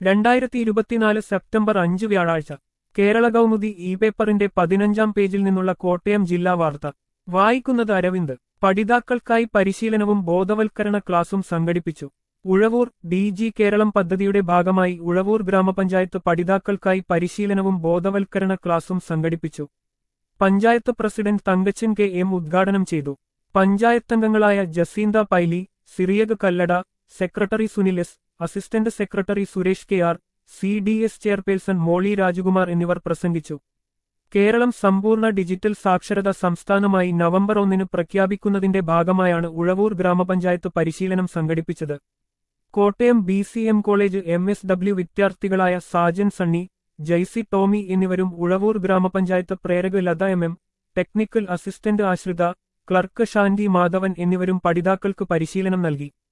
രണ്ടായിരത്തി ഇരുപത്തിനാല് സെപ്റ്റംബർ അഞ്ച് വ്യാഴാഴ്ച കേരള കൗമുദി ഇ പേപ്പറിന്റെ പതിനഞ്ചാം പേജിൽ നിന്നുള്ള കോട്ടയം ജില്ലാ വാർത്ത വായിക്കുന്നത് അരവിന്ദ് പഠിതാക്കൾക്കായി പരിശീലനവും ബോധവൽക്കരണ ക്ലാസും സംഘടിപ്പിച്ചു ഉഴവൂർ ഡി ജി കേരളം പദ്ധതിയുടെ ഭാഗമായി ഉഴവൂർ ഗ്രാമപഞ്ചായത്ത് പഠിതാക്കൾക്കായി പരിശീലനവും ബോധവൽക്കരണ ക്ലാസും സംഘടിപ്പിച്ചു panchayat president Thankachan K M ഉദ്ഘാടനം ചെയ്തു പഞ്ചായത്തംഗങ്ങളായ Jacintha Paily Cyriac Kallada secretary Sunil S assistant secretary Suresh K R C D S chairperson Molly Rajakumar എന്നിവർ പ്രസംഗിച്ചു കേരളം സമ്പൂർണ്ണ ഡിജിറ്റൽ സാക്ഷരത സംസ്ഥാനമായി നവംബർ ഒന്നിന് പ്രഖ്യാപിക്കുന്നതിന്റെ ഭാഗമായാണ് ഉഴവൂർ ഗ്രാമപഞ്ചായത്ത് പരിശീലനം സംഘടിപ്പിച്ചത് Kottayam B C M college M S W വിദ്യാർത്ഥികളായ സാജൻ സണ്ണി ജയ്സി ടോമി എന്നിവരും ഉഴവൂർ ഗ്രാമപഞ്ചായത്ത് പ്രേരക Latha M M technical assistant ആശ്രിത ക്ലർക്ക് ഷാൻഡി മാധവൻ എന്നിവരും പഠിതാക്കൾക്ക് പരിശീലനം നൽകി